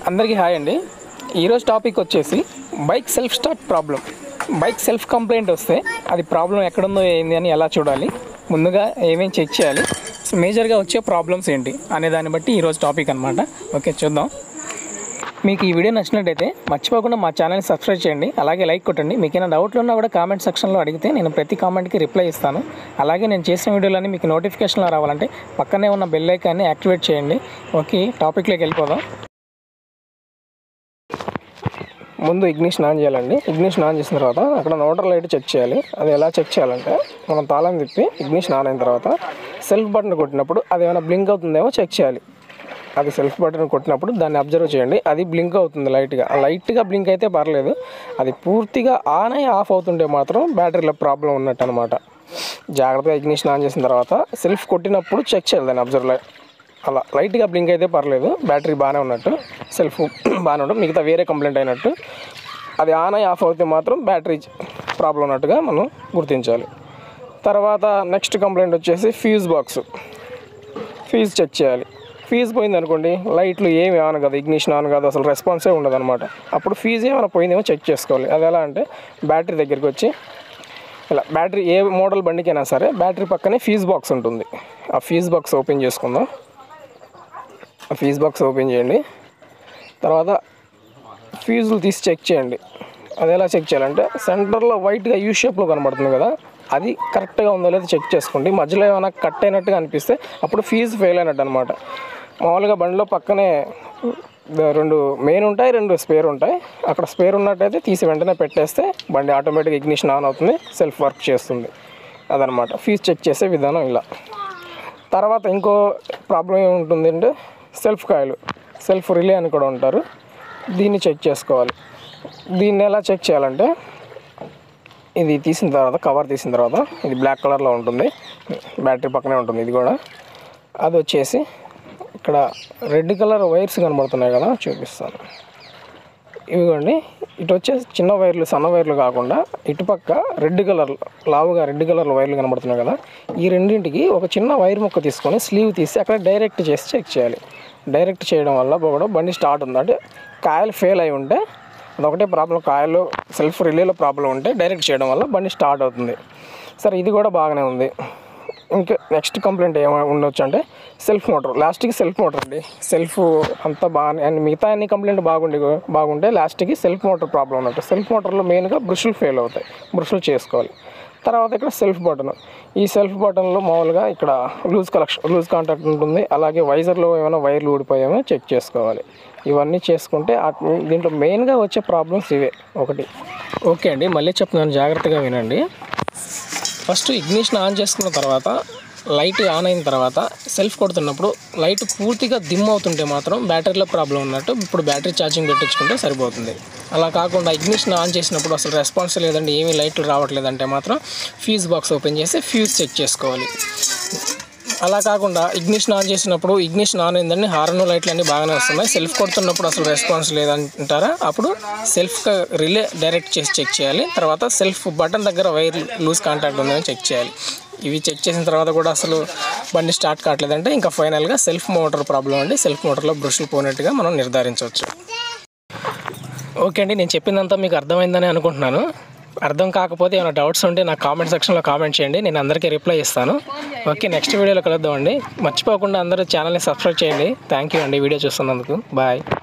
అందరికీ హాయ్ అండి ఈరోజు టాపిక్ వచ్చేసి bike self start problem bike self complaint వస్తే అది ప్రాబ్లం ఎక్కడుందో ఏంది అని ఎలా చూడాలి ముందుగా ఏమేమి చెక్ చేయాలి సో మేజర్గా వచ్చే ప్రాబ్లమ్స్ ఏంటి అనే దాన్ని బట్టి ఈరోజు టాపిక్ అనమాట ఓకే చూద్దాం మీకు ఈ వీడియో నచ్చినట్టయితే మర్చిపోకుండా మా ఛానల్ని సబ్స్క్రైబ్ చేయండి అలాగే లైక్ కొట్టండి మీకు ఏమైనా డౌట్లు ఉన్నా కూడా కామెంట్ సెక్షన్లో అడిగితే నేను ప్రతి కామెంట్కి రిప్లై ఇస్తాను అలాగే నేను చేసిన వీడియోలన్నీ మీకు నోటిఫికేషన్లో రావాలంటే పక్కనే ఉన్న బెల్ ఐకాన్ని యాక్టివేట్ చేయండి ఓకే టాపిక్లోకి వెళ్ళిపోదాం ముందు ఇగ్నిషన్ ఆన్ చేయాలండి ఇగ్నిషన్ ఆన్ చేసిన తర్వాత అక్కడ నోటర్ లైట్ చెక్ చేయాలి అది ఎలా చెక్ చేయాలంటే మనం తాళం తిప్పి ఇగ్నిషన్ ఆన్ అయిన తర్వాత సెల్ఫ్ బటన్ కొట్టినప్పుడు అది ఏమైనా బ్లింక్ అవుతుందేమో చెక్ చేయాలి అది సెల్ఫ్ బటన్ కొట్టినప్పుడు దాన్ని అబ్జర్వ్ చేయండి అది బ్లింక్ అవుతుంది లైట్గా లైట్గా బ్లింక్ అయితే పర్లేదు అది పూర్తిగా ఆన్ అయ్యి ఆఫ్ అవుతుంటే మాత్రం బ్యాటరీలో ప్రాబ్లం ఉన్నట్టు అనమాట జాగ్రత్తగా ఇగ్నిషన్ ఆన్ చేసిన తర్వాత సెల్ఫ్ కొట్టినప్పుడు చెక్ చేయాలి దాన్ని అబ్జర్వ్ అలా లైట్గా బ్లింక్ అయితే పర్లేదు బ్యాటరీ బాగానే ఉన్నట్టు సెల్ఫ్ బాగానే ఉంటుంది మిగతా వేరే కంప్లైంట్ అయినట్టు అది ఆన్ అయ్యి ఆఫ్ అవుతే మాత్రం బ్యాటరీ ప్రాబ్లం ఉన్నట్టుగా మనం గుర్తించాలి తర్వాత నెక్స్ట్ కంప్లైంట్ వచ్చేసి ఫ్యూజ్ బాక్స్ ఫీజు చెక్ చేయాలి ఫీజు పోయింది అనుకోండి లైట్లు ఏమి ఆన్ కాదు ఇగ్నిషన్ ఆన్ కాదు అసలు రెస్పాన్సే ఉండదు అనమాట అప్పుడు ఫీజు ఏమైనా పోయిందేమో చెక్ చేసుకోవాలి అది ఎలా అంటే బ్యాటరీ దగ్గరికి వచ్చి ఇలా బ్యాటరీ ఏ మోడల్ బండికైనా సరే బ్యాటరీ పక్కనే ఫీజ్ బాక్స్ ఉంటుంది ఆ ఫీజ్ బాక్స్ ఓపెన్ చేసుకుందాం ఆ ఫీజ్ బాక్స్ ఓపెన్ చేయండి తర్వాత ఫీజులు తీసి చెక్ చేయండి అది ఎలా చెక్ చేయాలంటే సెంటర్లో వైట్గా యూ షేప్లో కనబడుతుంది కదా అది కరెక్ట్గా ఉందో లేదో చెక్ చేసుకోండి మధ్యలో ఏమైనా కట్ అయినట్టుగా అనిపిస్తే అప్పుడు ఫీజు ఫెయిల్ అయినట్టు అనమాట మామూలుగా బండిలో పక్కనే రెండు మెయిన్ ఉంటాయి రెండు స్పేర్ ఉంటాయి అక్కడ స్పేర్ ఉన్నట్టయితే తీసి వెంటనే పెట్టేస్తే బండి ఆటోమేటిక్ ఇగ్నిషన్ ఆన్ అవుతుంది సెల్ఫ్ వర్క్ చేస్తుంది అదనమాట ఫీజు చెక్ చేసే విధానం ఇలా తర్వాత ఇంకో ప్రాబ్లం ఏముంటుంది అంటే సెల్ఫ్ కాయిల్ సెల్ఫ్ రిలే అని కూడా ఉంటారు దీన్ని చెక్ చేసుకోవాలి దీన్ని ఎలా చెక్ చేయాలంటే ఇది తీసిన తర్వాత కవర్ తీసిన తర్వాత ఇది బ్లాక్ కలర్లో ఉంటుంది బ్యాటరీ పక్కనే ఉంటుంది ఇది కూడా అది వచ్చేసి ఇక్కడ రెడ్ కలర్ వైర్స్ కనబడుతున్నాయి కదా చూపిస్తాను ఇవిగోండి ఇటు వచ్చే చిన్న వైర్లు సన్న వైర్లు కాకుండా ఇటుపక్క రెడ్ కలర్ లావుగా రెడ్ కలర్ వైర్లు కనబడుతున్నాయి కదా ఈ రెండింటికి ఒక చిన్న వైర్ ముక్క తీసుకొని స్లీవ్ తీసి అక్కడ డైరెక్ట్ చేసి చెక్ చేయాలి డైరెక్ట్ చేయడం వల్ల కూడా బండి స్టార్ట్ ఉంది అంటే కాయలు ఫెయిల్ అయి ఉంటే అదొకటే ప్రాబ్లం కాయలు సెల్ఫ్ రిలేలో ప్రాబ్లం ఉంటే డైరెక్ట్ చేయడం వల్ల బండి స్టార్ట్ అవుతుంది సరే ఇది కూడా బాగానే ఉంది ఇంకా నెక్స్ట్ కంప్లైంట్ ఏమైనా ఉండొచ్చు అంటే సెల్ఫ్ మోటార్ లాస్ట్కి సెల్ఫ్ మోటార్ అండి సెల్ఫ్ అంతా బాగానే అండ్ మిగతా అన్ని కంప్లైంట్ బాగుండి బాగుంటే లాస్ట్కి సెల్ఫ్ మోటార్ ప్రాబ్లం ఉన్నట్టు సెల్ఫ్ మోటార్లో మెయిన్గా బ్రష్లు ఫెయిల్ అవుతాయి బ్రష్లు చేసుకోవాలి తర్వాత ఇక్కడ సెల్ఫ్ బటన్ ఈ సెల్ఫ్ బటన్లో మామూలుగా ఇక్కడ లూజ్ కలెక్షన్ లూజ్ కాంటాక్ట్ ఉంటుంది అలాగే వైజర్లో ఏమైనా వైర్లు ఊడిపోయామో చెక్ చేసుకోవాలి ఇవన్నీ చేసుకుంటే ఆ- దీంట్లో మెయిన్గా వచ్చే ప్రాబ్లమ్స్ ఇవే ఒకటి ఓకే అండి మళ్ళీ చెప్తున్నాను జాగ్రత్తగా వినండి ఫస్ట్ ఇగ్నిషన్ ఆన్ చేసుకున్న తర్వాత లైట్ ఆన్ అయిన తర్వాత సెల్ఫ్ కొడుతున్నప్పుడు లైట్ పూర్తిగా దిమ్ అవుతుంటే మాత్రం బ్యాటరీలో ప్రాబ్లం ఉన్నట్టు ఇప్పుడు బ్యాటరీ ఛార్జింగ్ పెట్టించుకుంటే సరిపోతుంది అలా కాకుండా ఇగ్నిషన్ ఆన్ చేసినప్పుడు అసలు రెస్పాన్స్ లేదంటే ఏమీ లైట్లు రావట్లేదంటే మాత్రం ఫ్యూజ్ బాక్స్ ఓపెన్ చేసి ఫ్యూజ్ చెక్ చేసుకోవాలి అలా కాకుండా ఇగ్నిషన్ ఆన్ చేసినప్పుడు ఇగ్నిషన్ ఆన్ అయిందండి హార్న్ లైట్లు అన్నీ బాగానే వస్తున్నాయి సెల్ఫ్ కొడుతున్నప్పుడు అసలు రెస్పాన్స్ లేదంటారా అప్పుడు సెల్ఫ్ రిలే డైరెక్ట్ చేసి చెక్ చేయాలి తర్వాత సెల్ఫ్ బటన్ దగ్గర వైర్ లూజ్ కాంటాక్ట్ ఉందని చెక్ చేయాలి ఇవి చెక్ చేసిన తర్వాత కూడా అసలు బండి స్టార్ట్ కావట్లేదంటే ఇంకా ఫైనల్గా సెల్ఫ్ మోటార్ ప్రాబ్లం అండి సెల్ఫ్ మోటార్లో బ్రష్లు పోయినట్టుగా మనం నిర్ధారించవచ్చు ఓకే అండి నేను చెప్పిందంతా మీకు అర్థమైందని అనుకుంటున్నాను అర్థం కాకపోతే ఏమైనా డౌట్స్ ఉంటే నాకు కామెంట్ సెక్షన్లో కామెంట్ చేయండి నేను అందరికీ రిప్లై ఇస్తాను ఓకే నెక్స్ట్ వీడియోలో కలుద్దామండి మర్చిపోకుండా అందరూ ఛానల్ని సబ్స్క్రైబ్ చేయండి థ్యాంక్ యూ అండి వీడియో చూస్తున్నందుకు బాయ్